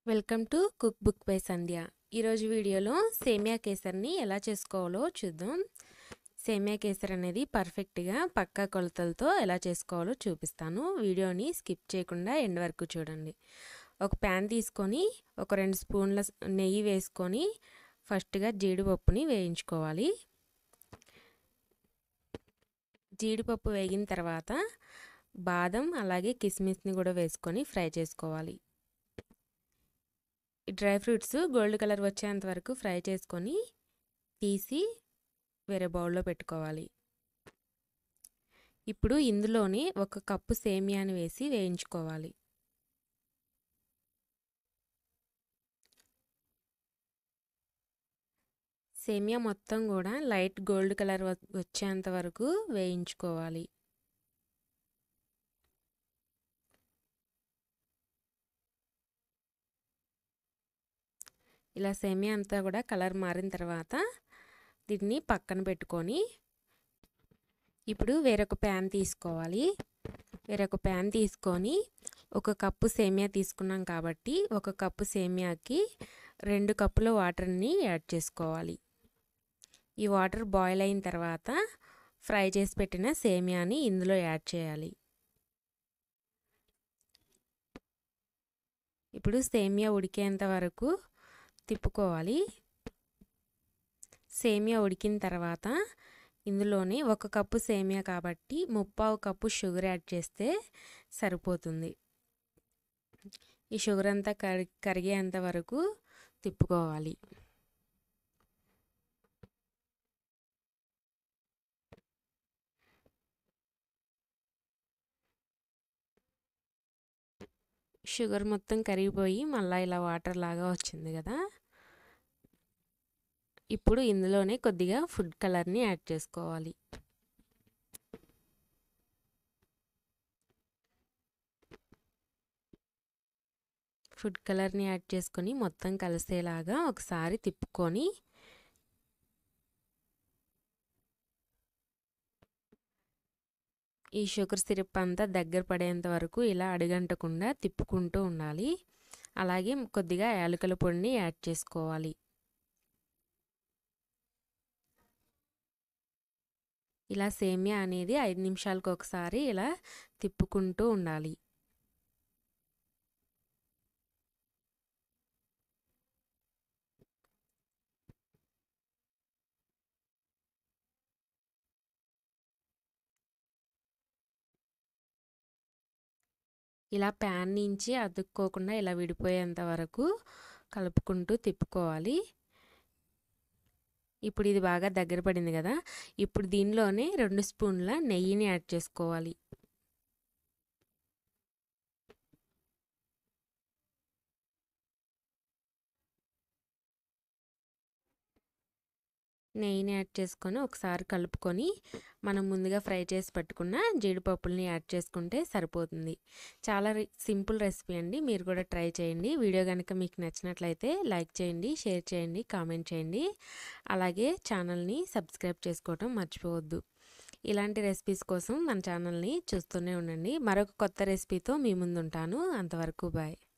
welcome to cook book by Sandhya ఈరోజు వీడియోలో సేమియా కేసర్ని ఎలా చేసుకోవాలో చూద్దాం సేమియా కేసర్ అనేది పర్ఫెక్ట్గా పక్కా కొలతలతో ఎలా చేసుకోవాలో చూపిస్తాను వీడియోని స్కిప్ చేయకుండా ఎండ్ వరకు చూడండి ఒక ప్యాన్ తీసుకొని ఒక రెండు స్పూన్ల నెయ్యి వేసుకొని ఫస్ట్గా జీడిపప్పుని వేయించుకోవాలి జీడిపప్పు వేగిన తర్వాత బాదం అలాగే కిస్మిస్ని కూడా వేసుకొని ఫ్రై చేసుకోవాలి డ్రై ఫ్రూట్స్ గోల్డ్ కలర్ వచ్చేంత వరకు ఫ్రై చేసుకొని తీసి వేరే బౌల్లో పెట్టుకోవాలి ఇప్పుడు ఇందులోనే ఒక కప్పు సేమియాని వేసి వేయించుకోవాలి సేమియా మొత్తం కూడా లైట్ గోల్డ్ కలర్ వచ్చేంత వరకు వేయించుకోవాలి ఇలా సేమియా అంతా కూడా కలర్ మారిన తర్వాత దీన్ని పక్కన పెట్టుకొని ఇప్పుడు వేరొక ప్యాన్ తీసుకోవాలి వేరొక ప్యాన్ తీసుకొని ఒక కప్పు సేమియా తీసుకున్నాం కాబట్టి ఒక కప్పు సేమియాకి రెండు కప్పుల వాటర్ని యాడ్ చేసుకోవాలి ఈ వాటర్ బాయిల్ అయిన తర్వాత ఫ్రై చేసి పెట్టిన సేమియాని ఇందులో యాడ్ చేయాలి ఇప్పుడు సేమియా ఉడికేంత వరకు తిప్పుకోవాలి సేమియా ఉడికిన తర్వాత ఇందులోనే ఒక కప్పు సేమియా కాబట్టి ముప్పావు కప్పు షుగర్ యాడ్ చేస్తే సరిపోతుంది ఈ షుగర్ అంతా కరి కరిగేంత వరకు తిప్పుకోవాలి షుగర్ మొత్తం కరిగిపోయి మళ్ళీ ఇలా వాటర్ లాగా వచ్చింది కదా ఇప్పుడు ఇందులోనే కొద్దిగా ఫుడ్ కలర్ని యాడ్ చేసుకోవాలి ఫుడ్ కలర్ని యాడ్ చేసుకొని మొత్తం కలిసేలాగా ఒకసారి తిప్పుకొని ఈ షుగర్ సిరప్ అంతా దగ్గర పడేంత వరకు ఇలా అడుగంటకుండా తిప్పుకుంటూ ఉండాలి అలాగే కొద్దిగా యాలకుల పొడిని యాడ్ చేసుకోవాలి ఇలా సేమియా అనేది ఐదు నిమిషాలకు ఒకసారి ఇలా తిప్పుకుంటూ ఉండాలి ఇలా ప్యాన్ నుంచి అతుక్కోకుండా ఇలా విడిపోయేంత వరకు కలుపుకుంటూ తిప్పుకోవాలి ఇప్పుడు ఇది బాగా దగ్గర పడింది కదా ఇప్పుడు దీనిలోనే రెండు స్పూన్ల నెయ్యిని యాడ్ చేసుకోవాలి నెయ్యిని యాడ్ చేసుకొని ఒకసారి కలుపుకొని మనం ముందుగా ఫ్రై చేసి పెట్టుకున్న జీడిపప్పుల్ని యాడ్ చేసుకుంటే సరిపోతుంది చాలా సింపుల్ రెసిపీ అండి మీరు కూడా ట్రై చేయండి వీడియో కనుక మీకు నచ్చినట్లయితే లైక్ చేయండి షేర్ చేయండి కామెంట్ చేయండి అలాగే ఛానల్ని సబ్స్క్రైబ్ చేసుకోవటం మర్చిపోవద్దు ఇలాంటి రెసిపీస్ కోసం మన ఛానల్ని చూస్తూనే ఉండండి మరొక కొత్త రెసిపీతో మీ ముందుంటాను అంతవరకు బాయ్